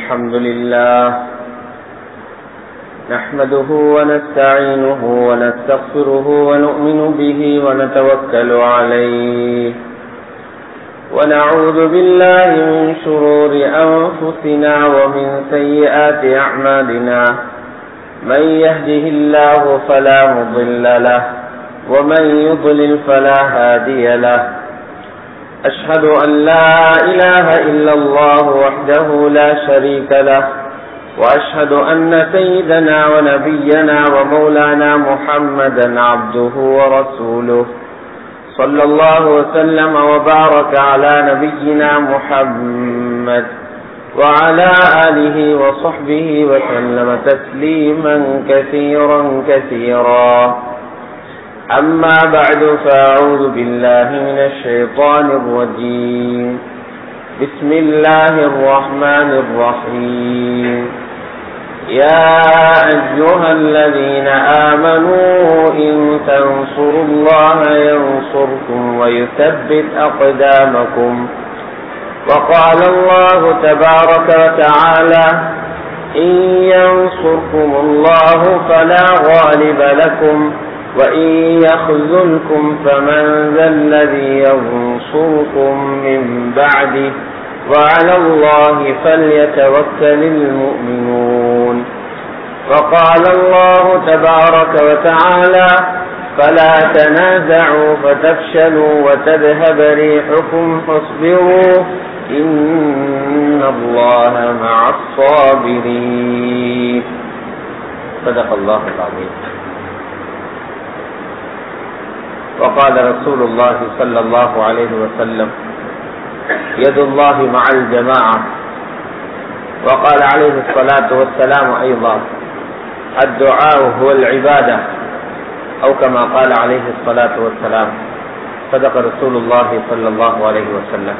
الحمد لله نحمده ونستعينه ونستغفره ونؤمن به ونتوكل عليه ونعوذ بالله من شرور أنفسنا ومن سيئات أعمالنا من يهده الله فلا مضل له ومن يضلل فلا هادي له أشهد أن لا إله إلا الله وحده لا شريك له وأشهد أن سيدنا ونبينا ومولانا محمدا عبده ورسوله صلى الله وسلم وبارك على نبينا محمد وعلى آله وصحبه وسلم تسليما كثيرا كثيرا أما بعد فأعوذ بالله من الشيطان الرجيم بسم الله الرحمن الرحيم يا أيها الذين آمنوا إن تنصروا الله ينصركم ويثبت أقدامكم وقال الله تبارك وتعالى إن ينصركم الله فلا غالب لكم وإن يخذلكم فمن ذا الذي ينصركم من بعده وعلى الله فليتوكل المؤمنون وقال الله تبارك وتعالى فلا تنازعوا فتفشلوا وتذهب ريحكم فاصبروا إن الله مع الصابرين صدق الله العظيم وقال رسول الله صلى الله عليه وسلم يد الله مع الجماعة وقال عليه الصلاة والسلام أيضا الدعاء هو العبادة أو كما قال عليه الصلاة والسلام صدق رسول الله صلى الله عليه وسلم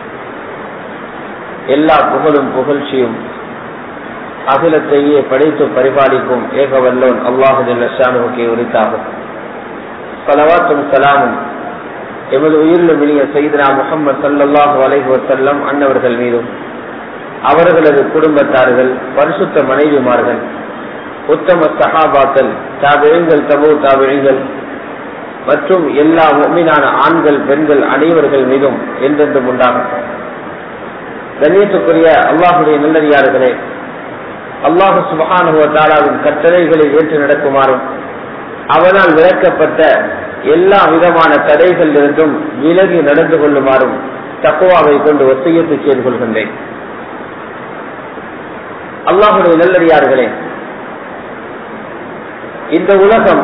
எல்லா புகழும் புகழ்ச்சியும் அகிலத்தையே படைத்து பரிபாலிக்கும் ஏகவல்லோன் அல்லாஹு ஜல்லஷானுக்கே உரித்தாகும் சலவாத்தும் சலாமும் எமது உயிரிலும் இனிய செய்தனா முகமது சல்லாஹூ அலைஹி வசல்லம் அன்னவர்கள் மீதும் அவர்களது குடும்பத்தார்கள் பரிசுத்த மனைவிமார்கள் உத்தம சகாபாக்கள் தாபிழங்கள் தபு தாபிழங்கள் மற்றும் எல்லா உண்மையான ஆண்கள் பெண்கள் அனைவர்கள் மீதும் என்றென்றும் உண்டாகும் கண்ணியத்துக்குரிய அல்லாஹுடைய நல்லடியார்களே அல்லாஹு சுபகானுவ தாலாவின் கட்டளைகளை ஏற்று நடக்குமாறும் அவனால் விளக்கப்பட்ட எல்லா விதமான தடைகள் இருந்தும் விலகி நடந்து கொள்ளுமாறும் தக்குவாவை கொண்டு ஒத்தையத்து செய்து கொள்கின்றேன் அல்லாஹுடைய நல்லடியார்களே இந்த உலகம்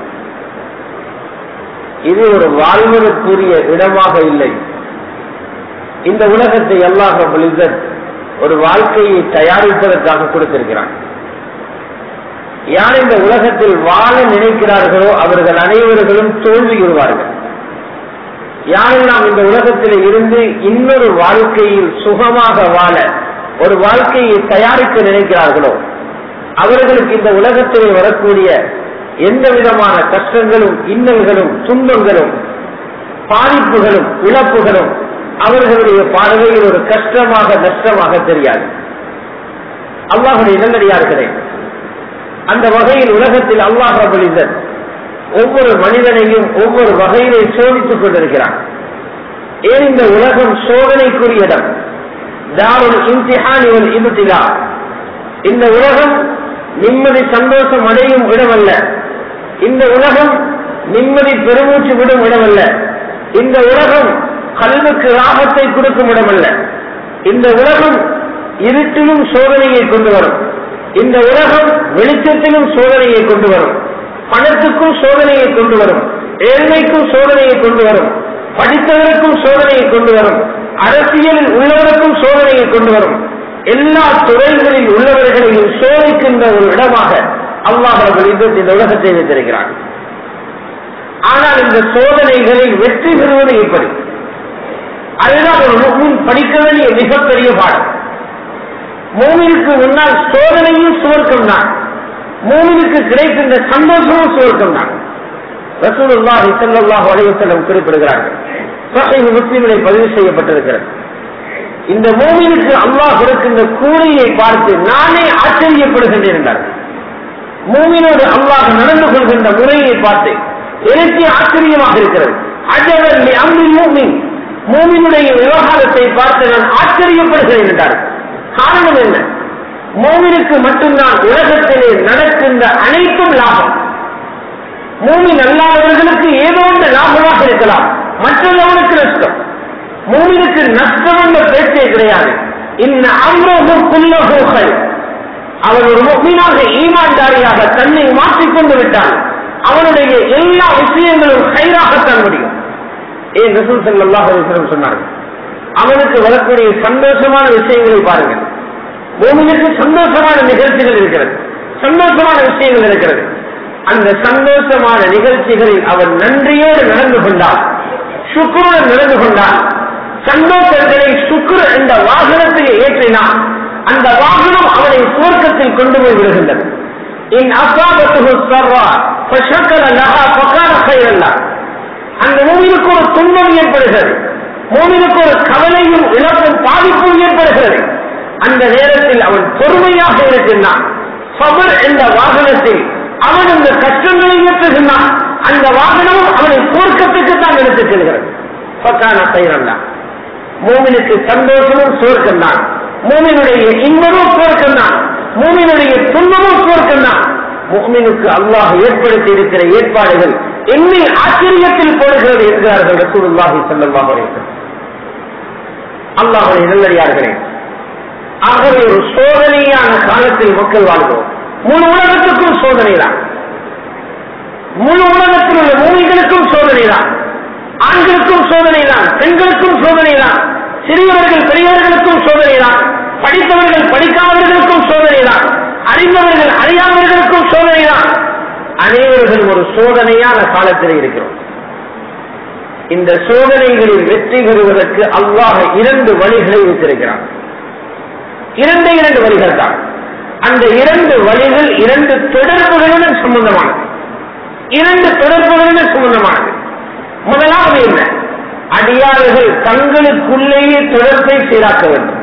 இது ஒரு வாழ்வதற்குரிய இடமாக இல்லை இந்த உலகத்தை அல்லாஹ் ஒரு வாழ்க்கையை தயாரிப்பதற்காக கொடுத்திருக்கிறான் யார் இந்த உலகத்தில் வாழ நினைக்கிறார்களோ அவர்கள் அனைவர்களும் தோல்வியுறுவார்கள் யாரெல்லாம் இந்த உலகத்தில் இருந்து இன்னொரு வாழ்க்கையில் சுகமாக வாழ ஒரு வாழ்க்கையை தயாரிக்க நினைக்கிறார்களோ அவர்களுக்கு இந்த உலகத்திலே வரக்கூடிய எந்த விதமான கஷ்டங்களும் இன்னல்களும் துன்பங்களும் பாதிப்புகளும் இழப்புகளும் அவர்களுடைய பார்வையில் ஒரு கஷ்டமாக நஷ்டமாக தெரியாது அல்லாஹுடைய நல்லடியார்களே அந்த வகையில் உலகத்தில் அல்லாஹ் ரபுலிதன் ஒவ்வொரு மனிதனையும் ஒவ்வொரு வகையிலே சோதித்துக் கொண்டிருக்கிறான் ஏன் இந்த உலகம் சோதனைக்குரிய இடம் தாருல் இம்திஹான் இவன் இபுத்திலா இந்த உலகம் நிம்மதி சந்தோஷம் அடையும் இடமல்ல இந்த உலகம் நிம்மதி பெருமூச்சு விடும் இடமல்ல இந்த உலகம் கல்வுக்கு ராகத்தை கொடுக்கும் இடமல்ல இந்த உலகம் இருட்டிலும் சோதனையை கொண்டு வரும் இந்த உலகம் வெளிச்சத்திலும் சோதனையை கொண்டு வரும் பணத்துக்கும் சோதனையை கொண்டு வரும் ஏழ்மைக்கும் சோதனையை கொண்டு வரும் படித்தவருக்கும் சோதனையை கொண்டு வரும் அரசியலில் உள்ளவருக்கும் சோதனையை கொண்டு வரும் எல்லா துறைகளில் உள்ளவர்களையும் சோதிக்கின்ற ஒரு இடமாக அல்லாஹர்கள் இந்த உலகத்தை வைத்திருக்கிறார் ஆனால் இந்த சோதனைகளில் வெற்றி பெறுவது எப்படி அதுதான் ஒரு முஸ்லிம் படிக்க வேண்டிய மிகப்பெரிய பாடம் மூமினுக்கு முன்னால் சோதனையும் சுவர்க்கம் தான் மூமினுக்கு கிடைக்கின்ற சந்தோஷமும் சுவர்க்கம் தான் ரசூலுல்லாஹி ஸல்லல்லாஹு அலைஹி வஸல்லம் குறிப்பிடுகிறார்கள் சஹீஹ் முஸ்லிமிலே பதிவு செய்யப்பட்டிருக்கிறது இந்த மூமினுக்கு அல்லாஹ் கொடுக்கின்ற கூலியை பார்த்து நானே ஆச்சரியப்படுகின்றேன் என்றார் மூமினோடு அல்லாஹ் நடந்து கொள்கின்ற முறையை பார்த்து எனக்கு ஆச்சரியமாக இருக்கிறது அஜவல் அம்பி மூமின் மூமினுடைய விவகாரத்தை பார்த்து நான் ஆச்சரியப்படுகிறேன் என்றார் காரணம் என்ன மூமினுக்கு மட்டும்தான் உலகத்திலே நடக்கின்ற அனைத்தும் லாபம் மூமின் அல்லாதவர்களுக்கு ஏதோ ஒன்று லாபமாக இருக்கலாம் மற்றவர்களுக்கு நஷ்டம் மூமினுக்கு நஷ்டம் என்ற பேச்சே கிடையாது இந்த அம்ரோகுள்ளகோகள் அவன் ஒரு முக்மீனாக ஈமான்தாரியாக தன்னை மாற்றிக்கொண்டு விட்டான் அவனுடைய எல்லா விஷயங்களும் கைராகத்தான் முடியும் ஏன் ரசூல் சல்லாஹ் அலிஸ்லம் சொன்னார்கள் அவனுக்கு வரக்கூடிய சந்தோஷமான விஷயங்களை பாருங்கள் பூமிக்கு சந்தோஷமான நிகழ்ச்சிகள் இருக்கிறது சந்தோஷமான விஷயங்கள் இருக்கிறது அந்த சந்தோஷமான நிகழ்ச்சிகளில் அவன் நன்றியோடு நடந்து கொண்டான் சுக்குருடன் நடந்து கொண்டான் சந்தோஷங்களை சுக்குரு என்ற வாகனத்தை ஏற்றினான் அந்த வாகனம் அவனை சுவர்க்கத்தில் கொண்டு போய் விடுகின்றது இன் அசாபத்து சர்வா பஷக்கல லஹா பக்கார கைரல்லா அந்த மூவிலுக்கு ஒரு துன்பம் ஏற்படுகிறது மூவிலுக்கு ஒரு கவலையும் இழப்பும் பாதிப்பும் ஏற்படுகிறது அந்த நேரத்தில் அவன் பொறுமையாக இருக்கின்றான் சபர் என்ற வாகனத்தில் அவன் இந்த கஷ்டங்களை ஏற்றுகின்றான் அந்த வாகனமும் அவனை போர்க்கத்துக்கு தான் எடுத்துச் செல்கிறது பக்கான கைரல்லா மூமினுக்கு சந்தோஷமும் சுவர்க்கம்தான் மூமினுடைய இன்பமும் சுவர்க்கம்தான் மூமினுடைய துன்பமும் சுவர்க்கம்தான் மூமினுக்கு அல்லாஹ் ஏற்படுத்தி இருக்கிற ஏற்பாடுகள் என்னை ஆச்சரியத்தில் போடுகிறது என்கிறார்கள் ரசூலுல்லாஹி ஸல்லல்லாஹு அலைஹி வஸல்லம் அல்லாஹ்வுடைய நல்லடியார்களே ஆகவே ஒரு சோதனையான காலத்தில் மக்கள் வாழ்கிறோம் முழு உலகத்துக்கும் சோதனை தான் முழு உலகத்தில் உள்ள மூமிகளுக்கும் சோதனை தான் ஆண்களுக்கும் சோதனை தான் பெண்களுக்கும் சோதனை தான் சிறியவர்கள் பெரியவர்களுக்கும் சோதனை தான் படித்தவர்கள் படிக்காதவர்களுக்கும் சோதனை தான் அறிந்தவர்கள் அறியாதவர்களுக்கும் சோதனை தான் அனைவரும் ஒரு சோதனையான காலத்தில் இருக்கிறோம் இந்த சோதனைகளில் வெற்றி பெறுவதற்கு அல்லாஹ் இரண்டு வழிகளை வைத்திருக்கிறான் இரண்டு இரண்டு வழிகள் தான் அந்த இரண்டு வழிகள் இரண்டு தொடர்புகளுடன் சம்பந்தமானது இரண்டு தொடர்புகளுடன் சம்பந்தமானது முதலாவது என்ன அடியாறுகள் தங்களுக்குள்ளேயே தொடர்பை சீராக்க வேண்டும்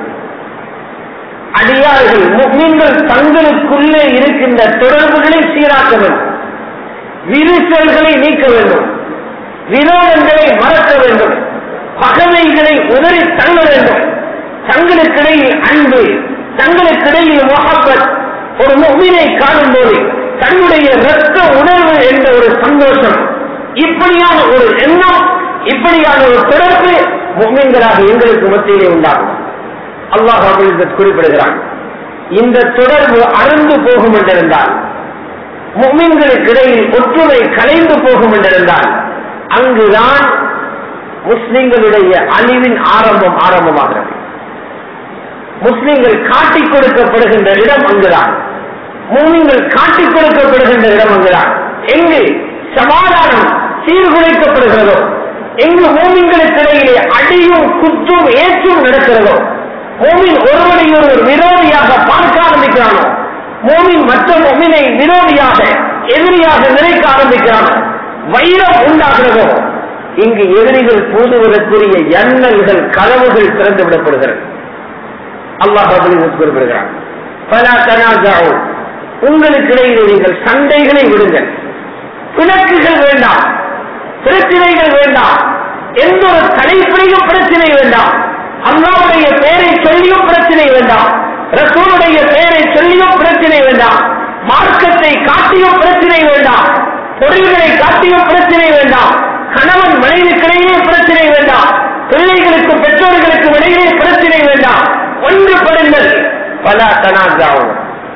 அடியார்கள் முக்மீன்கள் தங்களுக்குள்ளே இருக்கின்ற தொடர்புகளை சீராக்க வேண்டும் விரிசல்களை நீக்க வேண்டும் விரோதங்களை மறக்க வேண்டும் பகமைகளை உதறி தள்ள வேண்டும் தங்களுக்கிடையில் அன்பு தங்களுக்கிடையில் முகப்பத் ஒரு முக்மீனை காணும் போது தன்னுடைய இரத்த உணர்வு என்ற ஒரு சந்தோஷம் இப்படியான ஒரு எண்ணம் இப்படியான ஒரு தொடர்பு முக்மீன்களாக எங்களுக்கு மத்தியிலே உண்டாகும் அல்லாஹ் அபுல் குறிப்பிடுகிறான் இந்த தொடர்பு அறந்து போகும் என்றிருந்தால் முக்மீன்களுக்கு இடையில் ஒற்றுமை கலைந்து போகும் என்றிருந்தால் அங்குதான் முஸ்லிம்களுடைய அழிவின் ஆரம்பம் ஆரம்பமாகிறது முஸ்லிம்கள் காட்டிக் கொடுக்கப்படுகின்ற இடம் அங்குதான் மூமிங்கள் காட்டிக் கொடுக்கப்படுகின்ற இடம் அங்குதான் எங்கு சமாதானம் சீர்குலைக்கப்படுகிறதோ எங்கு மூமிங்களுக்கு இடையிலே அடியும் குற்றும் ஏற்றும் நடக்கிறதோ மூமின் ஒருவரை ஒருவர் விரோதியாக பார்க்க ஆரம்பிக்கிறானோ மூமின் மற்ற மூமினை விரோதியாக எதிரியாக நினைக்க ஆரம்பிக்கிறானோ வைரம் உண்டாகிறதோ இங்கு எதிரிகள் பூதுவதற்குரிய எண்ணல்கள் கதவுகள் திறந்து விடப்படுகிறது அல்லாஹ் குறிப்பிடுகிறார் பல தனாஜாவோ உங்களுக்கு இடையிலே நீங்கள் சண்டைகளை விடுங்கள் பிணக்குகள் வேண்டாம் பிரச்சனைகள் வேண்டாம் எந்த ஒரு தலைப்பிலையும் பிரச்சனை வேண்டாம் அல்லாவுடைய பெயரை சொல்லியும் பிரச்சனை வேண்டாம் ரசூலுடைய பெயரை சொல்லியும் பிரச்சனை வேண்டாம் மார்க்கத்தை காட்டியும் பிரச்சனை வேண்டாம் பொருள்களை காட்டியும் பிரச்சனை வேண்டாம் கணவன் மனைவிக்கிடையே பிரச்சனை வேண்டாம் பிள்ளைகளுக்கும் பெற்றோர்களுக்கும் இடையே பிரச்சனை வேண்டாம் ஒன்றுபடுங்கள் பல தனாஜாவும்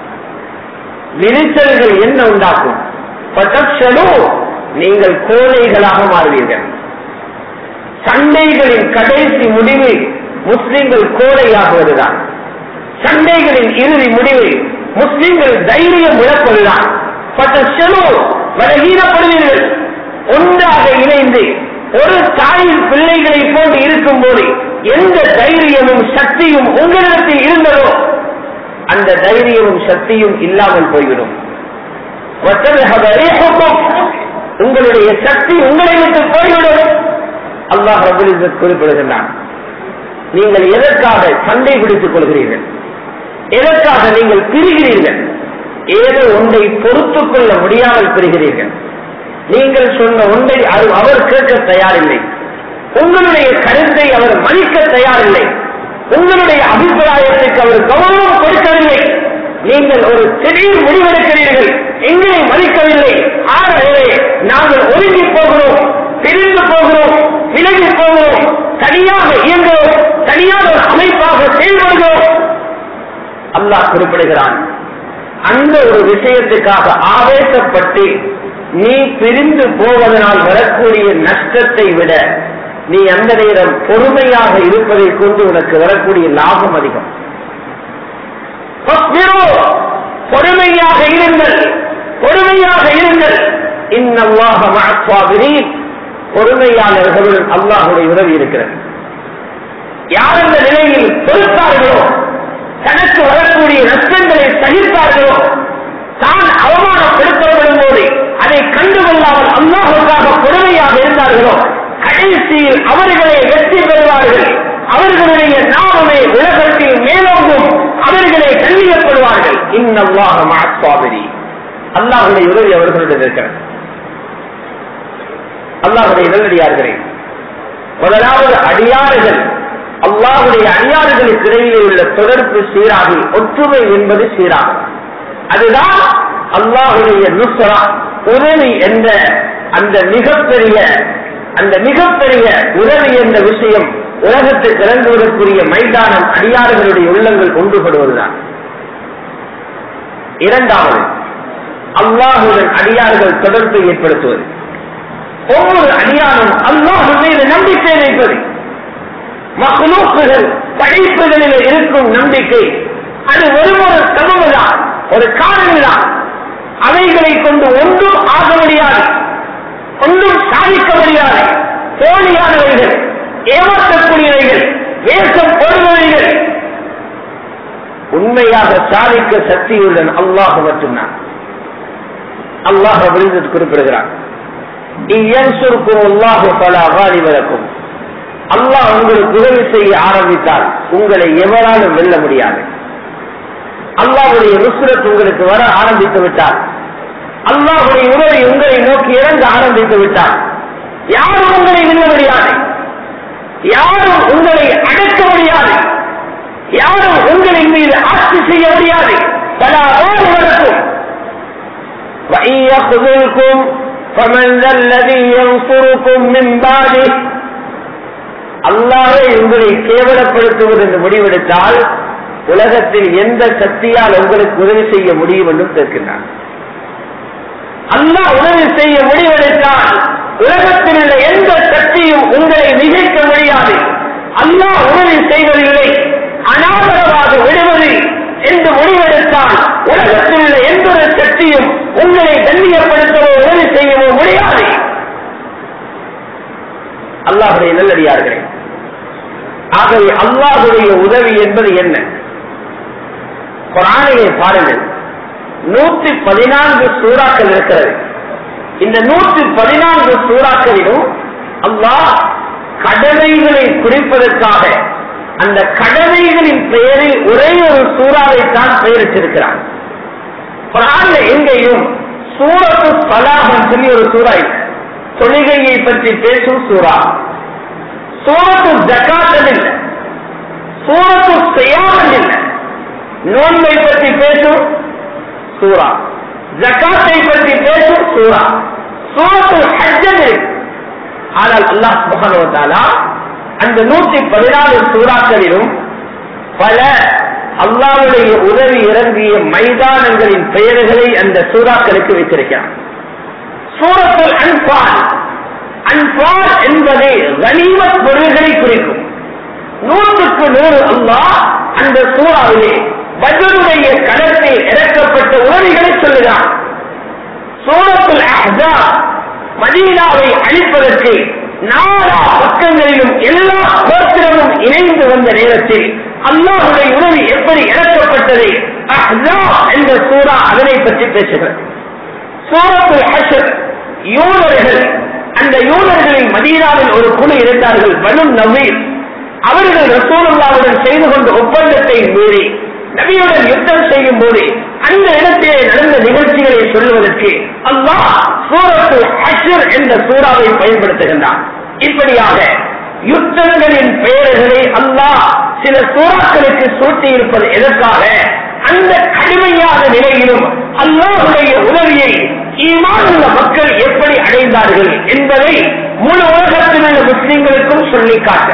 விரிசல்கள் என்ன உண்டாக்கும் பதக்ஷலோ நீங்கள் கோழைகளாக மாறுவீர்கள் சண்டைகளின் கடைசி முடிவு முஸ்லிம்கள் கோழையாகுவதுதான் சண்டைகளின் இறுதி முடிவு முஸ்லிம்கள் தைரியம் இழப்பதுதான் பதக்ஷலோ பலகீனப்படுவீர்கள் ஒன்றாக இணைந்து ஒரு தாயின் பிள்ளைகளை போன்று இருக்கும் போது எந்த தைரியமும் சக்தியும் உங்களிடத்தில் இருந்ததோ அந்த தைரியமும் சக்தியும் இல்லாமல் போய்விடும் உங்களுடைய சக்தி உங்களை விட்டு போய்விடும் அல்லாஹ் ரபுல் குறிப்பிடுகின்றான் நீங்கள் எதற்காக சண்டை பிடித்துக் கொள்கிறீர்கள் எதற்காக நீங்கள் பிரிகிறீர்கள் ஏதோ ஒன்றை பொறுத்துக் கொள்ள முடியாமல் பெறுகிறீர்கள் நீங்கள் சொன்ன ஒன்றை அது- அவர் கேட்க தயாரில்லை உங்களுடைய கருத்தை அவர் மதிக்க தயாரில்லை உங்களுடைய அபிப்பிராயத்துக்கு அவர் கௌரவம் கொடுக்கவில்லை நீங்கள் ஒரு திடீர் முடிவெடுக்கிறீர்கள் எங்களை மதிக்கவில்லை ஆகவே நாங்கள் ஒதுங்கி போகிறோம் பிரிந்து போகிறோம் விலகி போகிறோம் தனியாக இயங்குகிறோம் தனியாக ஒரு அமைப்பாக செயல்படுகிறோம் அல்லாஹ் குறிப்பிடுகிறான் அந்த ஒரு விஷயத்துக்காக ஆவேசப்பட்டு நீ பிரிந்து போவதனால் வரக்கூடிய நஷ்டத்தை விட நீ அந்த நேரம் பொறுமையாக இருப்பதை கொண்டு உனக்கு வரக்கூடிய லாபம் அதிகம் فاصبروا. பொறுமையாக இருங்கள் பொறுமையாக இருங்கள் இன்னல்லாஹ மஅஸ்ஸாபிரீன் பொறுமையாளர்களுடன் அல்லாஹ்வுடைய உதவி இருக்கிறது யார் அந்த நிலையில் பொறுத்தார்களோ தனக்கு வரக்கூடிய நஷ்டங்களை சகித்தார்களோ தான் அவமானப்படுத்தப்படும் போது அதை கண்டுகொள்ளாமல் அல்லாஹுக்காக பொறுமையாக இருந்தார்களோ கடைசியில் அவர்களை வெற்றி பெறுவார்கள் அவர்களுடைய நாமமே உலகத்தில் மேலோங்கும் அவர்களை கண்ணியப்படுவார்கள் இன்னல்லாக மாஸ்வாபரி அல்லாஹுடைய உதவி அவர்களுடன் இருக்கிறது அல்லாஹுடைய நல்லடியார்களே முதலாவது அடியாறுகள் அல்லாஹுடைய அடியாறுகளுக்கு இடையே உள்ள தொடர்பு சீராகி ஒற்றுமை என்பது சீராகும் அதுதான் அல்லாஹுடைய நுசரா உதவி என்ற அந்த மிகப்பெரிய அந்த மிகப்பெரிய உதவி என்ற விஷயம் உலகத்துக்கு இறங்குவதற்குரிய மைதானம் அடியாறுகளுடைய உள்ளங்கள் ஒன்றுபடுவதுதான் இரண்டாவது அல்லாஹுடன் அடியார்கள் தொடர்பை ஏற்படுத்துவது ஒவ்வொரு அடியாரும் அல்லாஹ் மீது நம்பிக்கை வைப்பது மகளுக்குகள் படைப்புகளில் இருக்கும் நம்பிக்கை அது வெறும் ஒரு சமமுதான் ஒரு காரணம்தான் அவைகளை கொண்டு ஒன்றும் ஆக முடியாது ஒன்றும் சாதிக்க முடியாது போலியானவைகள் ஏமாற்றக்கூடியவைகள் வேஷம் போடுபவைகள் உண்மையாக சாதிக்க சக்தியுடன் அல்லாஹ் மட்டும்தான் அல்லாஹ் விழுந்து குறிப்பிடுகிறான் இருக்கும் அல்லாஹ் உங்களுக்கு உதவி செய்ய ஆரம்பித்தால் உங்களை எவராலும் வெல்ல முடியாது அல்லாஹுடைய ருசுரத் உங்களுக்கு வர ஆரம்பித்து விட்டால் அல்லாஹுடைய உதவி உங்களை நோக்கி இறங்க ஆரம்பித்து விட்டால் யாரும் உங்களை வெல்ல முடியாது யாரும் உங்களை அடக்க முடியாது யாரும் உங்களின் மீது ஆட்சி செய்ய முடியாது பல ஆறுகளுக்கும் وإن يخذلكم فمن ذا الذي ينصركم من بعده அல்லாவே உங்களை கேவலப்படுத்துவது என்று முடிவெடுத்தால் உலகத்தில் எந்த சக்தியால் உங்களுக்கு உதவி செய்ய முடியும் என்றும் கேட்கின்றான் அல்லாஹ் உதவி செய்ய முடிவெடுத்தால் உலகத்தில் உள்ள எந்த சக்தியும் உங்களை மிகைக்க முடியாது அல்லாஹ் உதவி செய்வதில்லை அனாதரவாக விடுவது என்று முடிவெடுத்தால் உலகத்தில் உள்ள எந்த ஒரு சக்தியும் உங்களை கண்ணியப்படுத்தவோ உதவி செய்யவோ முடியாது அல்லாஹுடைய நல்லடியார்களே ஆகவே அல்லாஹுடைய உதவி என்பது என்ன குரானிலே பாருங்கள் நூற்றி பதினான்கு சூறாக்கள் இருக்கிறது இந்த நூற்றி பதினான்கு சூறாக்களிலும் அல்லாஹ் கடமைகளை குறிப்பதற்காக அந்த கடமைகளின் பெயரில் ஒரே ஒரு சூறாவை தான் பெயரிட்டிருக்கிறார் குரான்ல எங்கேயும் சூரத்து சலாஹம் சொல்லி ஒரு சூறா இல்லை தொழுகையை பற்றி பேசும் சூறா சூரத்து ஜக்காத்தல் இல்லை சூரத்து செய்யாமல் இல்லை நோன்பை பற்றி பேசும் சூறா ஜக்காத்தை பற்றி பேசும் சூறா சூரத்து ஹஜ்ஜன் இருக்கு ஆனால் அல்லாஹ் சுபஹானுவத்தாலா அந்த நூற்றி பதினாலு சூறாக்களிலும் பல அல்லாவுடைய உதவி இறங்கிய மைதானங்களின் பெயர்களை அந்த சூறாக்களுக்கு வைத்திருக்கிறார் சூரத்துல் அன்பால் அன்பால் என்பது கனிமத் பொருள்களை குறிக்கும் நூற்றுக்கு நூறு அல்லாஹ் அந்த சூறாவிலே பஜருடைய கடத்தில் இறக்கப்பட்ட உதவிகளை சொல்லுகிறான் சூரத்துல் அஹ்ஸா மதீனாவை அழிப்பதற்கு நாலா பக்கங்களிலும் எல்லா கோத்திரமும் இணைந்து வந்த நேரத்தில் அல்லாஹுடைய உதவி எப்படி இறக்கப்பட்டதை அஹ்ஸா என்ற சூறா அதனை பற்றி பேசுகிறது சூரத்துல் ஹஷர் யூனர்கள் அந்த யூனர்களின் மதீனாவில் ஒரு குழு இருந்தார்கள் பனு நவீர் அவர்கள் ரசூலுல்லாவுடன் செய்து கொண்ட ஒப்பந்தத்தை மீறி நபியுடன் யுத்தம் செய்யும் போது அந்த இடத்திலே நடந்த நிகழ்ச்சிகளை சொல்லுவதற்கு அல்லாஹ் சூரத்து அஷர் என்ற சூறாவை பயன்படுத்துகின்றான் இப்படியாக யுத்தங்களின் பெயர்களை அல்லாஹ் சில சூறாக்களுக்கு சூட்டியிருப்பது எதற்காக அந்த கடுமையான நிலையிலும் அல்லாஹுடைய உதவியை ஈமானுள்ள மக்கள் எப்படி அடைந்தார்கள் என்பதை முழு உலகத்தில் உள்ள முஸ்லிம்களுக்கும் சொல்லி காட்ட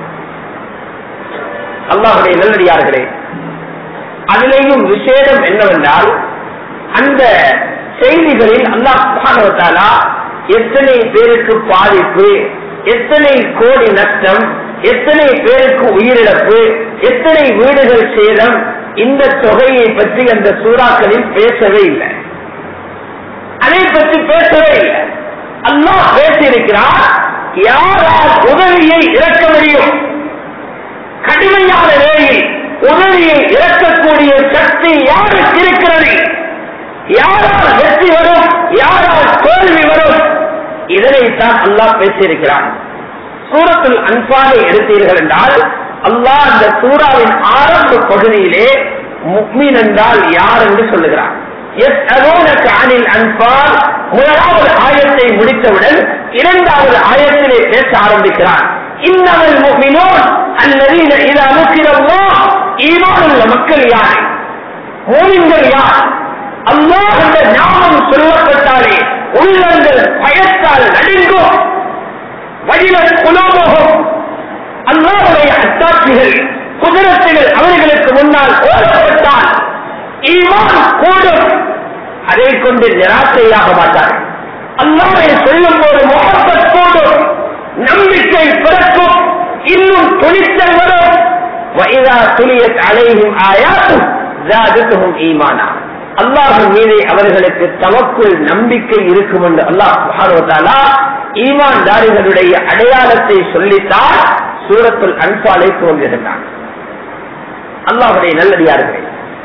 அல்லாஹுடைய நல்லடியார்களே அதிலேயும் விசேடம் என்னவென்றால் அந்த செய்திகளில் அல்லாஹ் சுபானவத்தாலா எத்தனை பேருக்கு பாதிப்பு எத்தனை கோடி நஷ்டம் எத்தனை பேருக்கு உயிரிழப்பு எத்தனை வீடுகள் சேதம் இந்த தொகையை பற்றி அந்த சூறாக்களில் பேசவே இல்லை அதை பற்றி பேசவே இல்லை அல்லாஹ் பேசியிருக்கிறார் யாரால் உதவியை இறக்க முடியும் கடுமையான நிலையில் உதவியை இறக்கக்கூடிய சக்தி யாருக்கு இருக்கிறது யாரால் வெற்றி வரும் யாரால் தோல்வி வரும் இதனைத்தான் அல்லாஹ் பேசியிருக்கிறான் சூரத்தில் அன்பாலை எடுத்தீர்கள் என்றால் அல்லாஹ் அந்த சூறாவின் ஆரம்ப பகுதியிலே முக்மீன் என்றால் யார் என்று சொல்லுகிறான் அனில் அன்பால் முதலாவது ஆயத்தை முடித்தவுடன் இரண்டாவது ஆயத்திலே பேச ஆரம்பிக்கிறான் இன்னவல் முக்மினோன் அல்லதீன இது அமுக்கிறவோ ஈமானுள்ள மக்கள் யார் மோமின்கள் யார் அல்லாஹ் அந்த ஞாபகம் சொல்லப்பட்டாலே உள்ளங்கள் பயத்தால் நடுங்கும் வடிவ குலோபகம் அல்லாவுடைய அத்தாட்சிகள் குதிரத்துகள் அவர்களுக்கு முன்னால் ஓடப்பட்டால் ஈமான் கூடும் அதை கொண்டு நிராசையாக மாட்டார்கள் அல்லாவை சொல்லும் போது முகப்பத் கூடும் நம்பிக்கை பிறக்கும் இன்னும் துணிச்சல் வரும் وَإِذَا تُلِيَتْ عَلَيْهِمْ آيَاتُهُ زَادَتْهُمْ إِيمَانًا அல்லாஹின் மீதே அவர்களுக்கு தமக்குள் நம்பிக்கை இருக்கும் என்று அல்லாஹ் சுஹானுவத்தாலா ஈமான்தாரிகளுடைய அடையாளத்தை சொல்லித்தான் சூரத்துல் அன்பாலை தோன்றுகின்றான் அல்லாஹுடைய நல்லடியார்களே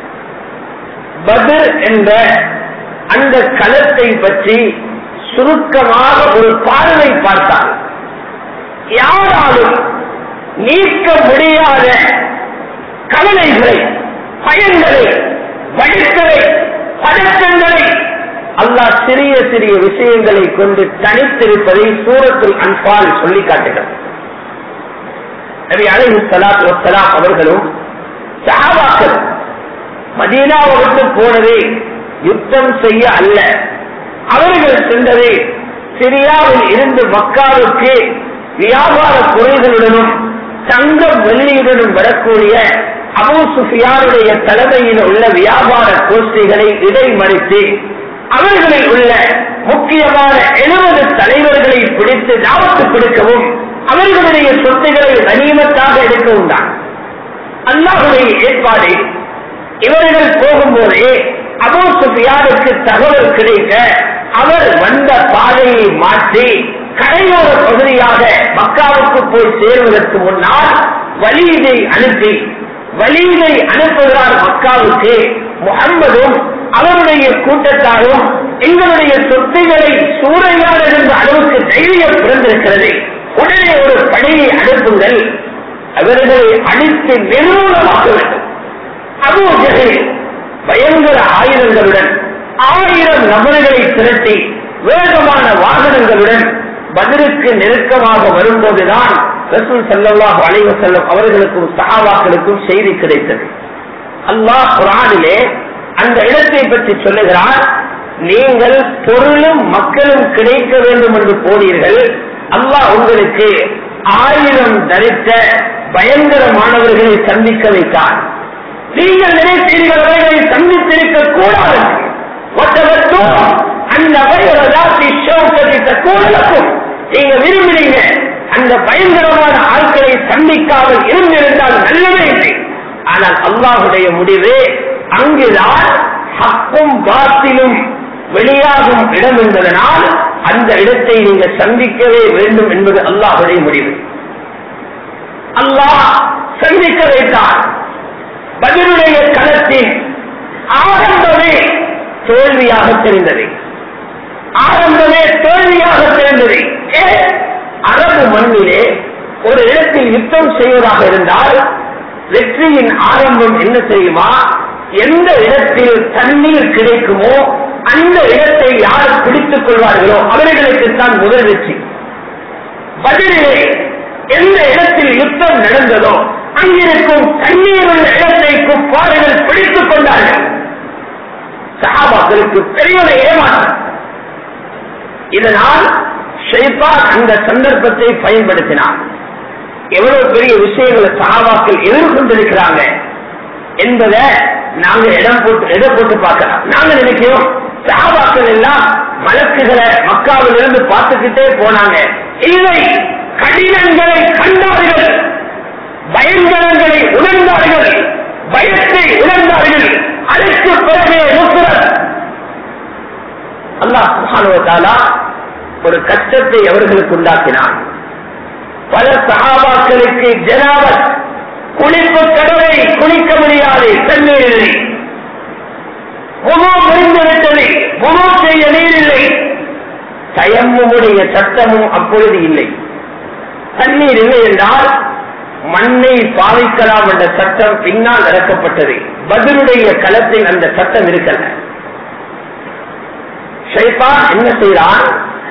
பத்ர் என்ற அந்த களத்தை பற்றி சுருக்கமாக ஒரு பார்வை பார்த்தால் யாராலும் நீக்க முடியாத கவலைகளை பயன்களை வழிகளை பதற்றங்களை அல்லாஹ் சிறிய சிறிய விஷயங்களை கொண்டு தனித்திருப்பதை சூரத்துல் அன்பால் சொல்லி காட்டுகிறார் நபி அலைஹி ஸலாத்து வஸ்ஸலாம் அவர்களும் சஹாபாக்கள் மதீனாவை விட்டு போனதே யுத்தம் செய்ய அல்ல அவர்கள் சென்றதே சிரியாவில் இருந்து மக்காவுக்கு வியாபார குறைகளுடனும் தங்கம் வெள்ளியுடனும் வரக்கூடிய அபு சுஃபியாருடைய தலைமையில் உள்ள வியாபார கோஷ்டிகளை இடைமறித்து அவர்களில் உள்ள முக்கியமான எழுபது தலைவர்களை பிடித்து தாவத்து கொடுக்கவும் அவர்களுடைய சொத்துக்களை கனிமத்தாக எடுக்கவும் தான் அல்லாஹுடைய ஏற்பாடு இவர்கள் போகும்போதே அபு சுஃபியாருக்கு தகவல் கிடைக்க அவர் வந்த பாதையை மாற்றி கரையோர பகுதியாக மக்காவுக்கு போய் சேருவதற்கு முன்னால் வலீதை அனுப்பி வலீதை அனுப்புகிறார் மக்காவுக்கு முகம்மதும் அவருடைய கூட்டத்தாரும் எங்களுடைய சொத்துக்களை சூறையாடுகின்ற அளவுக்கு தைரியம் பிறந்திருக்கிறது உடனே ஒரு படையை அனுப்புங்கள் அவர்களை அடித்து நிர்மூலமாக்க வேண்டும் அபு ஜஹல் பயங்கர ஆயுதங்களுடன் ஆயிரம் நபர்களை திரட்டி வேகமான வாகனங்களுடன் பதிலுக்கு நெருக்கமாக வரும்போதுதான் ரசூல் சல்லாஹ் அலைவ செல்லும் அவர்களுக்கும் சகாவாக்களுக்கும் செய்தி கிடைத்தது அல்லாஹ் குரானிலே அந்த இடத்தை பற்றி சொல்லுகிறார் நீங்கள் பொருளும் மக்களும் கிடைக்க வேண்டும் என்று போனீர்கள் அல்லாஹ் உங்களுக்கு ஆயிரம் தரித்த பயங்கரமானவர்களை சந்திக்க வைத்தார் நீங்கள் நினைத்தீர்கள் அவர்களை சந்தித்திருக்க கூடாது ஒருத்தவர்க்கும் அந்த வயதாசி சோகத்தை கூடலுக்கும் நீங்க விரும்பினீங்க அந்த பயங்கரமான ஆட்களை சந்திக்காமல் இருந்திருந்தால் நல்லவே இல்லை ஆனால் அல்லாஹுடைய முடிவு அங்குதான் ஹக்கும் பாத்திலும் வெளியாகும் இடம் என்பதனால் அந்த இடத்தை நீங்க சந்திக்கவே வேண்டும் என்பது அல்லாஹுடைய முடிவு அல்லாஹ் சந்திக்க வைத்தார் பதிலுடைய களத்தின் ஆரம்பமே தோல்வியாக தெரிந்தது ஆரம்பமே தோல்வியாக தெரிந்தது அரபு மண்ணிலே ஒரு இடத்தில் யுத்தம் செய்வதாக இருந்தால் வெற்றியின் ஆரம்பம் என்ன தெரியுமா எந்த இடத்தில் தண்ணீர் கிடைக்குமோ அந்த இடத்தை யார் பிடித்துக் கொள்வார்களோ அவர்களுக்குத்தான் முதல் வெற்றி பதிலே எந்த இடத்தில் யுத்தம் நடந்ததோ அங்கிருக்கும் தண்ணீர் உள்ள இடத்தை குப்பாறுகள் பிடித்துக் கொண்டார்கள் சகாபாக்களுக்கு பெரிய ஒரு ஏமாற்றம் இதனால் ஷைபான் அந்த சந்தர்ப்பத்தை பயன்படுத்தினார் எவ்வளவு பெரிய விஷயங்களை சகாபாக்கள் எதிர்கொண்டிருக்கிறாங்க என்பதை நாங்க இடம் போட்டு இடம் போட்டு பார்க்கலாம் நாங்க நினைக்கிறோம் சகாபாக்கள் எல்லாம் மலக்குகளை மக்காவில் இருந்து பார்த்துக்கிட்டே போனாங்க இல்லை கடினங்களை கண்டார்கள் பயங்கரங்களை உணர்ந்தார்கள் பயத்தை உணர்ந்தார்கள் அதற்கு பிறகு நுசுரத் அல்லாஹ் சுபானுவத்தாலா ஒரு கஷ்டத்தை அவர்களுக்கு உண்டாக்கினான் பல சகாபாக்களுக்கு ஜனாவத் குளிப்பு கடவை குளிக்க முடியாது தண்ணீரில்லை முழு முடிந்துவிட்டது முழு செய்ய நீரில்லை தயம்முடைய சட்டமும் அப்பொழுது இல்லை தண்ணீர் இல்லை என்றால் மண்ணை பாவிக்கலாம் என்ற சட்டம் பின்னால் இறக்கப்பட்டது பதிலுடைய களத்தில் அந்த சட்டம் இருக்கல ஷைபான் என்ன செய்கிறான்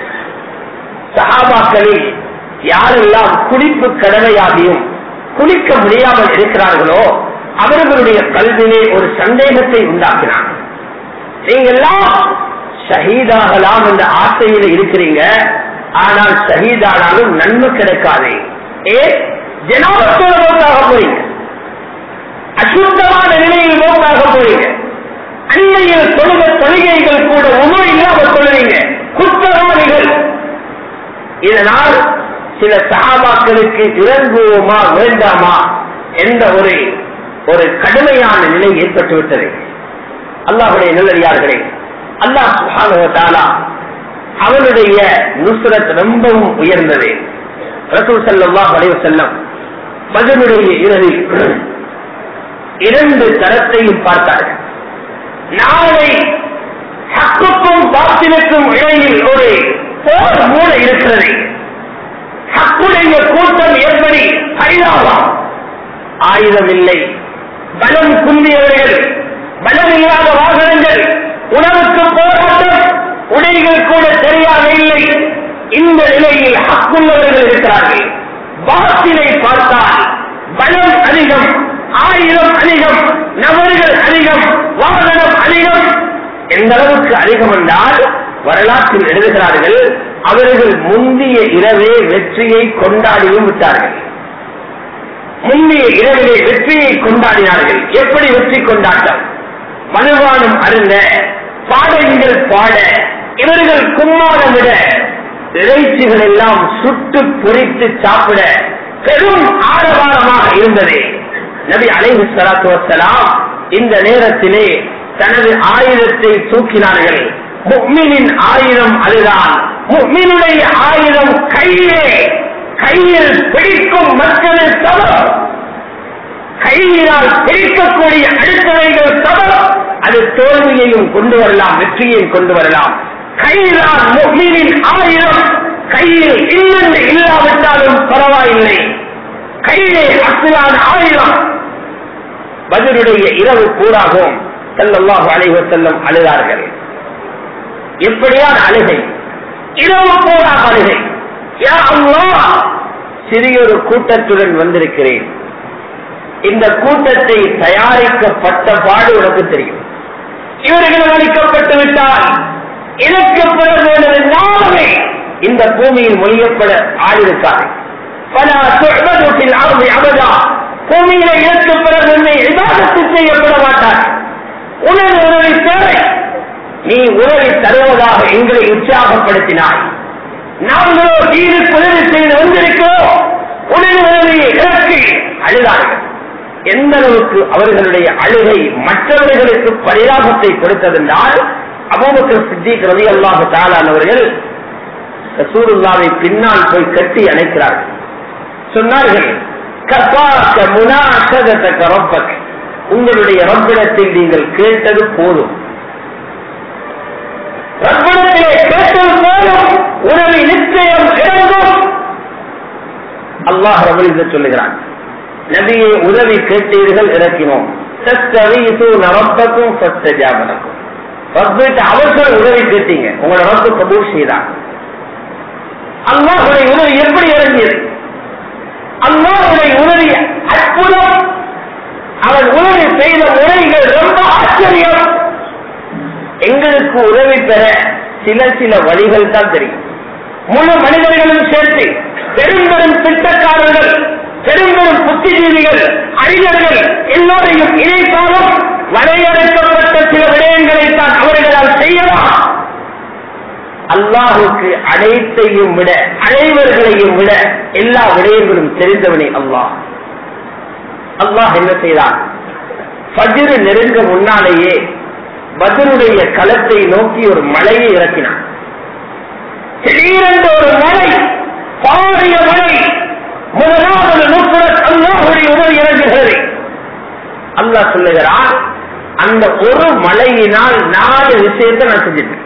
சஹாபாக்களில் யாரெல்லாம் குளிப்பு கடமையாகியும் குளிக்க முடியாமல் இருக்கிறார்களோ அவர்களுடைய கல்வியிலே ஒரு சந்தேகத்தை உண்டாக்கினான் நீங்கெல்லாம் ஷஹீதாகலாம் என்ற ஆசையில இருக்கிறீங்க ஆனால் ஷஹீதானாலும் நன்மை கிடைக்காது ஏ ஜனாபத்தோட மௌத்தாக போறீங்க அசுத்தமான நிலையில் மௌத்தாக போறீங்க அன்னையில் தொழுக தொழுகைகள் கூட உணவு இல்லாமல் தொழுவீங்க குற்றவாளிகள் இதனால் சில சகாபாக்களுக்கு இறங்குவோமா வேண்டாமா என்ற ஒரு ஒரு கடுமையான நிலை ஏற்பட்டுவிட்டது அல்லாஹுடைய நல்லடியார்களே அல்லாஹ் சுஹானுவத்தாலா அவனுடைய நுஸ்ரத் ரொம்பவும் உயர்ந்தது ரசூல் சல்லாஹ் அலைவ செல்லம் பதிலுடைய இரவில் இரண்டு தரத்தையும் பார்த்தார்கள் நாளை ஹக்குக்கும் பாத்திலுக்கும் இடையில் ஒரு போர் மூல இருக்கிறது ஹக்குடைய கூட்டம் எப்படி கைதாவாம் ஆயுதம் இல்லை பலம் குந்தியவர்கள் பலம் இல்லாத வாகனங்கள் உணவுக்கு போராட்டம் உடைகள் கூட சரியாக இல்லை இந்த நிலையில் ஹக்குள்ளவர்கள் இருக்கிறார்கள் பாத்திலை பார்த்தால் பலம் அதிகம் ஆயிரம் அதிகம் நபர்கள் அதிகம் வாகனம் அதிகம் எந்த அளவுக்கு அதிகம் என்றால் வரலாற்றில் எழுதுகிறார்கள் அவர்கள் முந்திய இரவே வெற்றியை கொண்டாடியும் விட்டார்கள் முந்தைய இரவிலே வெற்றியை கொண்டாடினார்கள் எப்படி வெற்றி கொண்டாட்டம் மதுபானம் அருந்த பாடல்கள் பாட இவர்கள் கும்மாரம் விட இறைச்சிகள் எல்லாம் சுட்டு பொறித்து சாப்பிட பெரும் ஆரவாரமாக இருந்தது நபி அலைஹி ஸலாத்து வஸலாம் இந்த நேரத்திலே தனது ஆயுதத்தை தூக்கினார்கள் முக்மினின் ஆயுதம் அதுதான் முக்மினுடைய ஆயுதம் கையிலே கையில் பிடிக்கும் மக்களின் சபம் கையினால் பிடிக்கக்கூடிய அடுத்தவைகள் சபம் அது தோல்வியையும் கொண்டு வரலாம் வெற்றியையும் கொண்டு வரலாம் கையிலால் முக்மீனின் ஆயுதம் கையில் இன்னொன்று இல்லாவிட்டாலும் பரவாயில்லை கையிலே அசுலான ஆயுதம் பதிலுடைய இரவு பூராகவும் செல்லல்லாஹு அலைவ செல்லம் அழுதார்கள் எப்படியான அழுகை இரவு பூராக அழுகை யா அல்லாஹ் சிறியொரு கூட்டத்துடன் வந்திருக்கிறேன் இந்த கூட்டத்தை தயாரிக்கப்பட்ட பாடு உனக்கு தெரியும் இவர்கள் அளிக்கப்பட்டு விட்டால் எனக்கு பிறகு நாமே இந்த பூமியில் மொழியப்பட ஆளிருக்காரு பல சொற்பதத்தில் ஆர்வை அவதா பூமியில இதற்கு பிறகு உன்னை விவாதத்து செய்யப்பட மாட்டார் உனது உதவி தேவை நீ உதவி தருவதாக எங்களை உற்சாகப்படுத்தினாய் நாங்களோ தீருக்கு உதவி செய்து வந்திருக்கிறோம் உடனே உதவியை இறக்கி அழுதார்கள் எந்த அளவுக்கு அவர்களுடைய அழுகை மற்றவர்களுக்கு பரிதாபத்தை கொடுத்ததென்றால் அபூபக்கர் சித்திக் ரவி அல்லாஹு தாலானவர்கள் ரசூலுல்லாவை பின்னால் போய் கட்டி அணைக்கிறார்கள் சொன்னார்கள் கப்பாக்க முனாசகத்த ரப்பக் உங்களுடைய ரப்பிடத்தில் நீங்கள் கேட்டது போதும் ரப்பிடத்திலே கேட்டது போதும் உணவை நிச்சயம் இறங்கும் அல்லாஹ் ரபுலித சொல்லுகிறான் நபியை உதவி கேட்டீர்கள் இறக்கினோம் ரப்பக்கும் சஸ்தஜாபனக்கும் ரப்பிட்ட அவசர உதவி கேட்டீங்க உங்களோட ரப்பு கபூர் செய்தான் அல்லாஹுடைய உதவி எப்படி இறங்கியது அல்லாஹுடைய உதவி அற்புதம் அவன் உதவி செய்த முறைகள் ரொம்ப ஆச்சரியம் எங்களுக்கு உதவி பெற சில சில வழிகள் தான் தெரியும் முழு மனிதர்களும் சேர்த்து பெரும்பெரும் திட்டக்காரர்கள் பெரும்பெரும் புத்திஜீவிகள் அறிஞர்கள் எல்லோரையும் இணைத்தாலும் வரையறுக்கப்பட்ட சில விடயங்களை தான் அவர்களால் செய்யலாம் அல்லாஹுக்கு அனைத்தையும் விட அனைவர்களையும் விட எல்லா விடயங்களும் தெரிந்தவனே அல்லாஹ் அல்லாஹ் என்ன செய்தான் பஜிரு நெருங்க முன்னாலேயே பஜருடைய களத்தை நோக்கி ஒரு மலையை இறக்கினான் திடீரென்ற ஒரு மலை பாரிய மலை முதலாவது நுட்புறத் அல்லாஹுடைய உதவி இறங்குகிறது அல்லாஹ் சொல்லுகிறான் அந்த ஒரு மலையினால் நாலு விஷயத்தை நான் செஞ்சிட்டேன்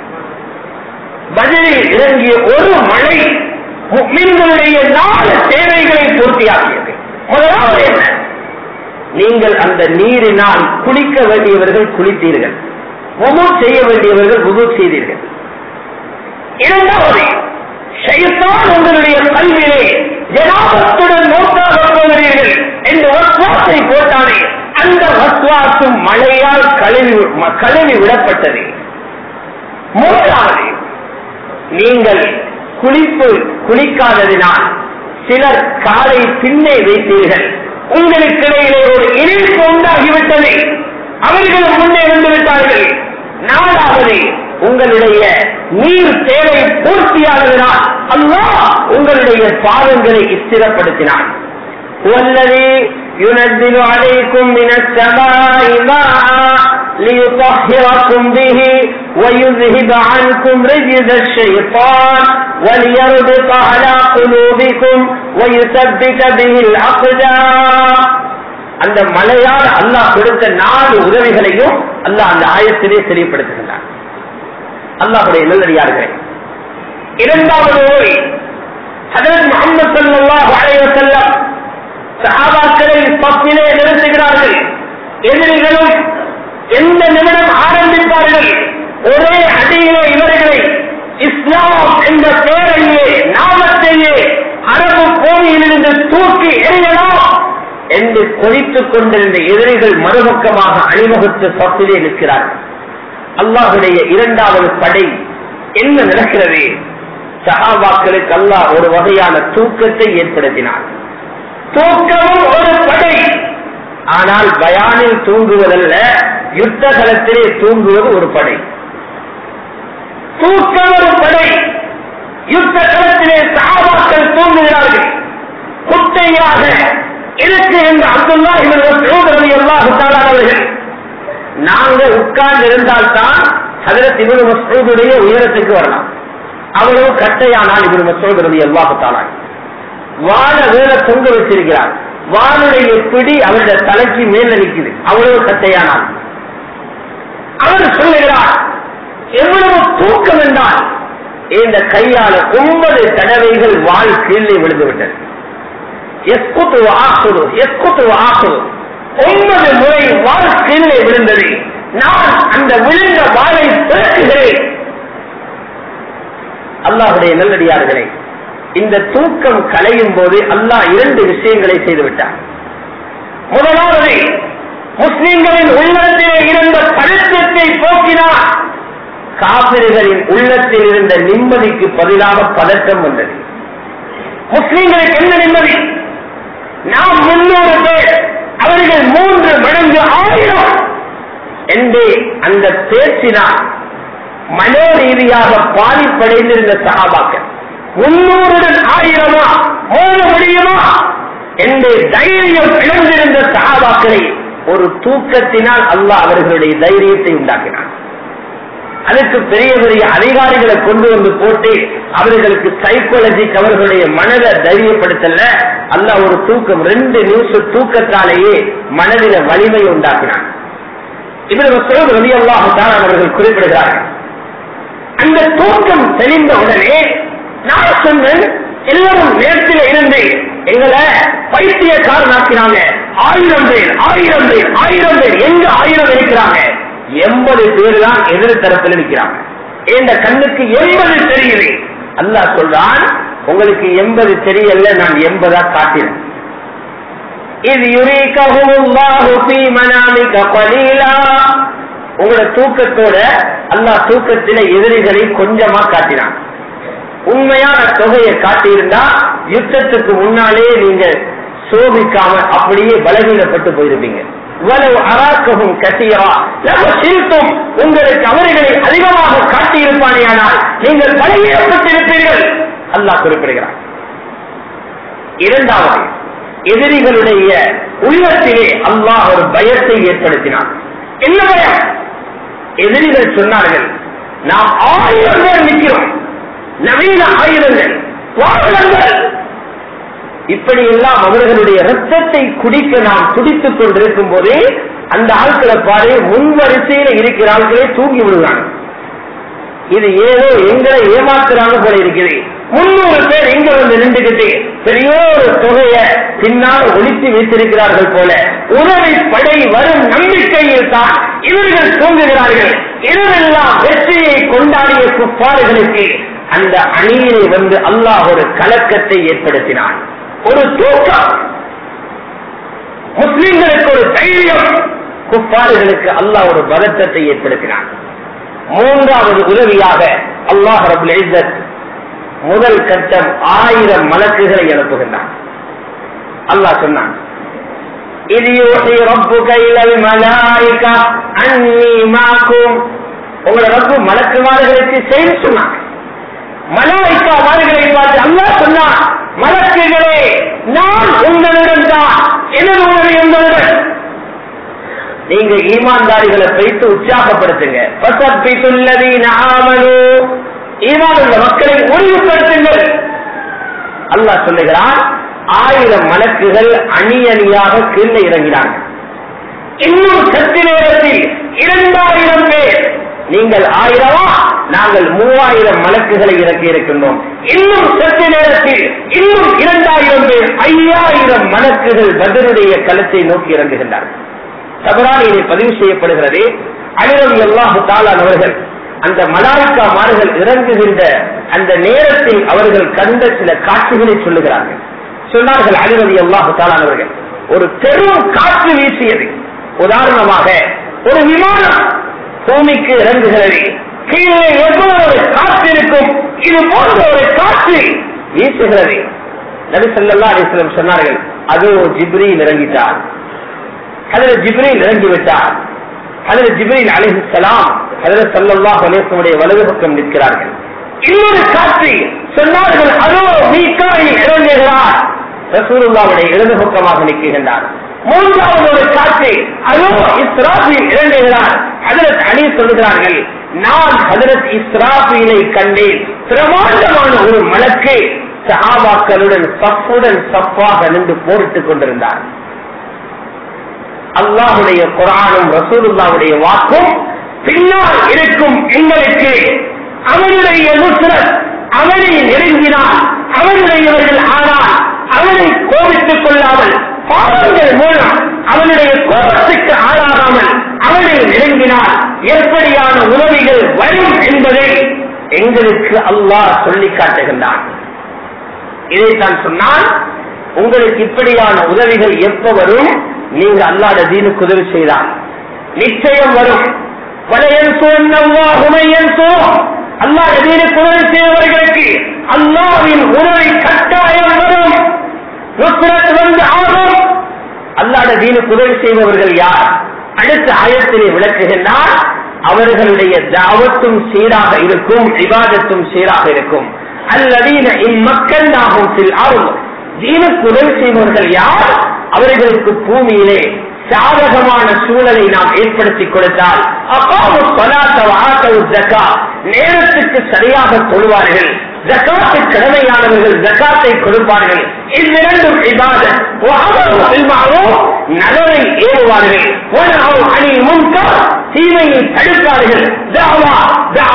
பதிலில் இறங்கிய ஒரு மழை முஸ்லிம்களுடைய நாலு தேவைகளை பூர்த்தியாக்கியது முதலாவது என்ன நீங்கள் அந்த நீரினால் குளிக்க வேண்டியவர்கள் குளித்தீர்கள் உது செய்ய வேண்டியவர்கள் உது செய்தீர்கள் இரண்டாவது ஷைத்தான் உங்களுடைய கல்வியிலே ஜனாபத்துடன் நோக்காக போகிறீர்கள் என்று வஸ்வாசை போட்டானே அந்த வஸ்வாசும் மழையால் கழுவி கழுவி விடப்பட்டது மூன்றாவது நீங்கள் குளிப்பு குளிக்காததினால் சிலர் காலை பின்னே வைத்தீர்கள் உங்களுக்கு இடையிலே ஒரு இணைப்பு உண்டாகிவிட்டது அவர்களும் முன்னே வந்து விட்டார்கள் நாலாவது உங்களுடைய நீர் தேவை பூர்த்தியானதினால் அல்லாஹ் உங்களுடைய பாவங்களை ஸ்திரப்படுத்தினான் والذي ينزل عليكم من السماء ماء ليطهركم به ويذهب عنكم رجز الشيطان وليربط على قلوبكم ويثبت به الأقدام அந்த மலையால் அல்லாஹ் கொடுத்த நாலு உதவிகளையும் அல்லாஹ் அந்த ஆயத்திலே தெரியப்படுத்துகின்றான் அல்லாஹுடைய நல்லடியார்களே இரண்டாவது ஓய் ஹதரத் முகமது ஸல்லல்லாஹு அலைஹி வஸல்லம் சஹாபாக்களை பத்திலே நிறுத்துகிறார்கள் எதிரிகளும் எந்த நிமிடம் ஆரம்பிப்பார்கள் ஒரே அடியிலே இவர்களை இஸ்லாம் என்ற பெயரையே நாமத்தையே அரபு பூமியிலிருந்து தூக்கி எறியலாம் என்று கொதித்துக் கொண்டிருந்த எதிரிகள் மறுபக்கமாக அணிமுகத்து பத்திலே நிற்கிறார்கள் அல்லாஹுடைய இரண்டாவது படை என்ன நடக்கிறது சஹாபாக்களுக்கு அல்லாஹ் ஒரு வகையான தூக்கத்தை ஏற்படுத்தினார் தூக்கமும் ஒரு படை ஆனால் பயானில் தூங்குவதல்ல யுத்த களத்திலே தூங்குவது ஒரு படை தூக்கம் ஒரு படை யுத்த களத்திலே சஹாபாக்கள் தூங்குகிறார்கள் குட்டையாக இருக்கு என்று அப்துல்லா இவர்கள் அல்லாஹு அவர்கள் நாங்க உட்கார்ந்து இருந்தால்தான் ஹதரத் இவரு மசூதுடைய உயரத்துக்கு வரலாம் அவ்வளவு கட்டையானால் இவரு மசூது ரவி அல்லாஹாலான் வாழ வேற தொங்க வச்சிருக்கிறார் வானுடைய பிடி அவருடைய தலைக்கு மேல நிற்குது அவ்வளவு கட்டையானால் அவர் சொல்லுகிறார் எவ்வளவு தூக்கம் என்றால் இந்த கையால ஒன்பது தடவைகள் வாழ் கீழே விழுந்து விட்டது எஸ்குத்து ஆகுது எஸ்குத்து ஆகுது ஒன்பது முறை வாழ் கீழே விழுந்தது நான் அந்த விழுந்த வாழை பிறக்குகிறேன் அல்லாஹுடைய நல்லடியார்களே இந்த தூக்கம் கலையும் போது அல்லாஹ் இரண்டு விஷயங்களை செய்துவிட்டார் முதலாவது முஸ்லிம்களின் உள்ளத்திலே இருந்த பதற்றத்தை போக்கினார் காபிர்களின் உள்ளத்தில் இருந்த நிம்மதிக்கு பதிலாக பதற்றம் வந்தது முஸ்லிம்களுக்கு என்ன நிம்மதி நாம் முன்னூறு பேர் அவர்கள் மூன்று மடங்கு ஆயிரம் என்று அந்த பேச்சினால் மனோ ரீதியாக பாதிப்படைந்திருந்த சகாபாக்கள் முன்னூறுடன் ஆயிரமா மோத முடியுமா என்று தைரியம் இழந்திருந்த சகாபாக்களை ஒரு தூக்கத்தினால் அல்லாஹ் அவர்களுடைய தைரியத்தை உண்டாக்கினார் அதுக்கு பெரிய பெரிய அதிகாரிகளை கொண்டு வந்து போட்டு அவர்களுக்கு சைக்காலஜிக்கு அவர்களுடைய மனதை தைரியப்படுத்தல அல்ல ஒரு தூக்கம் ரெண்டு நிமிஷம் தூக்கத்தாலேயே மனதில வலிமை உண்டாக்கினான் இவர் ரவி அல்லாஹான் அவர்கள் குறிப்பிடுகிறார்கள் அந்த தூக்கம் தெளிந்த உடனே நான் சொன்னேன் எல்லாரும் நேரத்தில் இருந்து எங்களை பைத்தியக்காரனாக்கினாங்க ஆயிரம் பேர் ஆயிரம் பேர் ஆயிரம் பேர் எங்க ஆயிரம் இருக்கிறாங்க எண்பது பேர் தான் எதிர் தரத்தில் இருக்கிறாங்க இந்த கண்ணுக்கு எண்பது தெரியுது அல்லாஹ் சொல்றான் உங்களுக்கு எண்பது தெரியல நான் எண்பதா காட்டினேன் இது உங்களோட தூக்கத்தோட அல்லாஹ் தூக்கத்தில எதிரிகளை கொஞ்சமா காட்டினான் உண்மையான தொகையை காட்டியிருந்தா யுத்தத்துக்கு முன்னாலே நீங்க சோபிக்காம அப்படியே பலவீனப்பட்டு போயிருப்பீங்க இவ்வளவு அராக்கவும் கட்டியவா சிரித்தும் உங்களுக்கு அவர்களை அதிகமாக காட்டியிருப்பானேயானால் நீங்கள் பலவீனப்பட்டிருப்பீர்கள் அல்லாஹ் குறிப்பிடுகிறார் இரண்டாவது எதிரிகளுடைய உள்ளத்திலே அல்லாஹ் ஒரு பயத்தை ஏற்படுத்தினார் என்ன பயம் எதிரிகள் சொன்னார்கள் நாம் ஆயிரம் பேர் நிற்கிறோம் நவீன ஆயுதங்கள் வாகனங்கள் இப்படி எல்லாம் அவர்களுடைய ரத்தத்தை குடிக்க நாம் துடித்துக் கொண்டிருக்கும் போதே அந்த ஆட்களை பாரு முன்வரிசையில இருக்கிற ஆட்களே தூங்கி விடுவாங்க இது ஏதோ எங்களை ஏமாத்துறாங்க போல இருக்குது முன்னூறு பேர் இங்க வந்து நின்றுகிட்டு பெரிய ஒரு தொகையை பின்னால் ஒழித்து வைத்திருக்கிறார்கள் போல உதவி படை வரும் நம்பிக்கையில் தான் இவர்கள் தூங்குகிறார்கள் இரவெல்லாம் வெற்றியை கொண்டாடிய குப்பாறுகளுக்கு அந்த அணியிலே வந்து அல்லாஹ் ஒரு கலக்கத்தை ஏற்படுத்தினான் ஒரு தூக்கம் முஸ்லிம்களுக்கு ஒரு தைரியம் குப்பாறுகளுக்கு அல்லாஹ் ஒரு பதற்றத்தை ஏற்படுத்தினான் மூன்றாவது உதவியாக அல்லாஹ் ரபுல் இஸ்ஸத் முதல் கட்டம் ஆயிரம் மலக்குகளை அனுப்புகின்றான் அல்லாஹ் சொன்னான் இது யோசி ரப்பு கையில் மலாய்கா அன்னி மாக்கும் உங்களை ரப்பு மலக்குமார்களுக்கு செய்து சொன்னாங்க மலாய்க்கா மாறுகளை பார்த்து அல்லாஹ் சொன்னான் மலக்குகளே நான் உங்களிடம் தான் எனது உணவு உங்களுடன் நீங்க ஈமான்தாரிகளை வைத்து உற்சாகப்படுத்துங்க ஈமான் உள்ள மக்களை ஒளிவுபடுத்துங்கள் அல்லாஹ் சொல்லுகிறான் ஆயிரம் மலக்குகள் அணி அணியாக கீழே இறங்கினார்கள் இன்னும் சற்று நேரத்தில் இரண்டாயிரம் பேர் நீங்கள் ஆயிரமா நாங்கள் மூவாயிரம் மலக்குகளை இறக்கி இருக்கின்றோம் இன்னும் சற்று நேரத்தில் இன்னும் இரண்டாயிரம் பேர் ஐயாயிரம் மலக்குகள் பதிலுடைய களத்தை நோக்கி இறங்குகின்றார்கள் தவறான பதிவு செய்யப்படுகிறது அலிரம் அல்லாஹு தாலான் அவர்கள் அந்த மலாய்க்கா மாறுகள் இறங்குகின்ற அந்த நேரத்தில் அவர்கள் கண்ட சில காட்சிகளை சொல்லுகிறார்கள் சொன்னார்கள் அலிரதி அல்லாஹு தாலான் அவர்கள் ஒரு பெரும் காற்று வீசியது உதாரணமாக ஒரு விமானம் பூமிக்கு இறங்குகிறது கீழே எவ்வளவு ஒரு காற்று இருக்கும் இது போன்ற ஒரு காற்று வீசுகிறது நபி சொல்லா அலிஸ்லம் சொன்னார்கள் அதோ ஜிப்ரியில் இறங்கிட்டார் அதில் ஜிப்ரில் இறங்கி விட்டார் அதில் ஜிப்ரில் அலிஹலாம் அதில் சல்லல்லா அலேசனுடைய வலது பக்கம் நிற்கிறார்கள் இன்னொரு காட்சி சொன்னார்கள் அதோ மீக்காய் இறங்குகிறார் ரசூலுல்லாவுடைய இடது பக்கமாக நிற்கின்றார் மூன்றாவது ஒரு காட்சி அதோ இஸ்ராஃபில் இறங்குகிறார் ஹதரத் அலி சொல்லுகிறார்கள் நான் ஹதரத் இஸ்ராஃபிலை கண்டேன் பிரமாண்டமான ஒரு மலக்கு சஹாபாக்களுடன் சப்புடன் சப்பாக நின்று போரிட்டுக் கொண்டிருந்தார் அல்லாஹுடைய குரானும் ரசூலுல்லாவுடைய வாக்கும் பின்னால் இருக்கும் எங்களுக்கு அவனுடைய நுசரத் அவனை நெருங்கினார் அவனுடையவர்கள் ஆனால் அவனை கோபித்துக் கொள்ளாமல் பாவங்கள் மூலம் அவனுடைய கோபத்துக்கு ஆளாகாமல் அவனை நெருங்கினார் எப்படியான உதவிகள் வரும் என்பதை எங்களுக்கு அல்லாஹ் சொல்லி காட்டுகின்றான் இதைத்தான் சொன்னால் உங்களுக்கு இப்படியான உதவிகள் எப்ப வரும் நீங்க அல்லாத தீனுக்கு உதவி செய்தால் நிச்சயம் வரும் அல்லாத தீனுக்கு உதவி செய்தவர்களுக்கு அல்லாவின் உதவி கட்டாயம் வரும் வந்து ஆகும் அல்லாத தீனுக்கு உதவி செய்பவர்கள் யார் அடுத்த ஆயத்திலே விளக்குகின்றார் அவர்களுடைய தாவத்தும் சீராக இருக்கும் விவாதத்தும் சீராக இருக்கும் அல்லதீன இம்மக்கள் நாகும் ஆகும் தீனுக்கு உதவி செய்பவர்கள் யார் அவர்களுக்கு பூமியிலே சாதகமான சூழலை நாம் ஏற்படுத்தி கொடுத்தால் அப்பாவு ஜக்கா நேரத்துக்கு சரியாக தொழுவார்கள் ஜக்காத்து கடமையானவர்கள் ஜக்காத்தை கொடுப்பார்கள் இவ்விரண்டும் நலனை ஏறுவார்கள் அணி முன்கா தீமையை தடுப்பார்கள்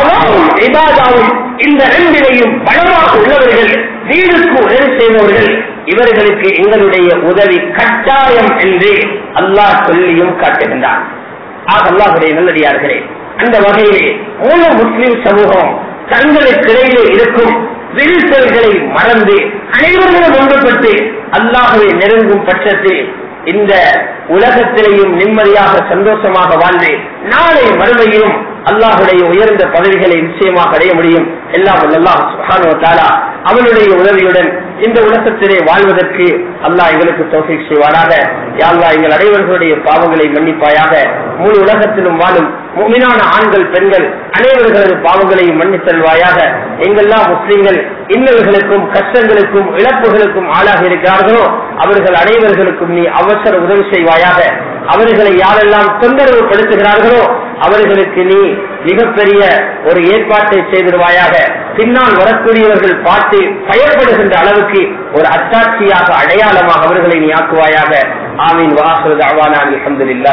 இந்த ரெண்டிலையும் பலமாக உள்ளவர்கள் வீடுக்கு உதவி செய்பவர்கள் இவர்களுக்கு எங்களுடைய உதவி கட்டாயம் என்று அல்லாஹ் சொல்லியும் காட்டுகின்றான் ஆக அல்லாஹுடைய நல்லடியார்களே அந்த வகையிலே முழு முஸ்லிம் சமூகம் தங்களுக்கிடையிலே இருக்கும் விரிசல்களை மறந்து அனைவர்களும் ஒன்றுபட்டு அல்லாஹுவை நெருங்கும் பட்சத்தில் இந்த உலகத்திலேயும் நிம்மதியாக சந்தோஷமாக வாழ்ந்து நாளை மறுமையிலும் அல்லாஹுடைய உயர்ந்த பதவிகளை நிச்சயமாக அடைய முடியும் எல்லாம் அல்லாஹ் சுப்ஹானஹு வ தஆலா அவனுடைய உதவியுடன் இந்த உலகத்திலே வாழ்வதற்கு அல்லாஹ் எங்களுக்கு தோஃபிக் செய்வாராக யா அல்லாஹ் எங்கள் அனைவர்களுடைய பாவங்களை மன்னிப்பாயாக முழு உலகத்திலும் வாழும் முமினான ஆண்கள் பெண்கள் அனைவர்களது பாவங்களையும் மன்னித்தல்வாயாக எங்கெல்லாம் முஸ்லிம்கள் இன்னல்களுக்கும் கஷ்டங்களுக்கும் இழப்புகளுக்கும் ஆளாக இருக்கிறார்களோ அவர்கள் அனைவர்களுக்கும் நீ அவசர உதவி செய்வாயாக அவர்களை யாரெல்லாம் தொந்தரவு படுத்துகிறார்களோ அவர்களுக்கு நீ மிகப்பெரிய ஒரு ஏற்பாட்டை செய்திருவாயாக பின்னால் வரக்கூடியவர்கள் பார்த்து பயப்படுகின்ற அளவுக்கு ஒரு அத்தாட்சியாக அடையாளமாக அவர்களை நீ ஆக்குவாயாக ஆமீன் வாசல் அவானா அலமதுல்லா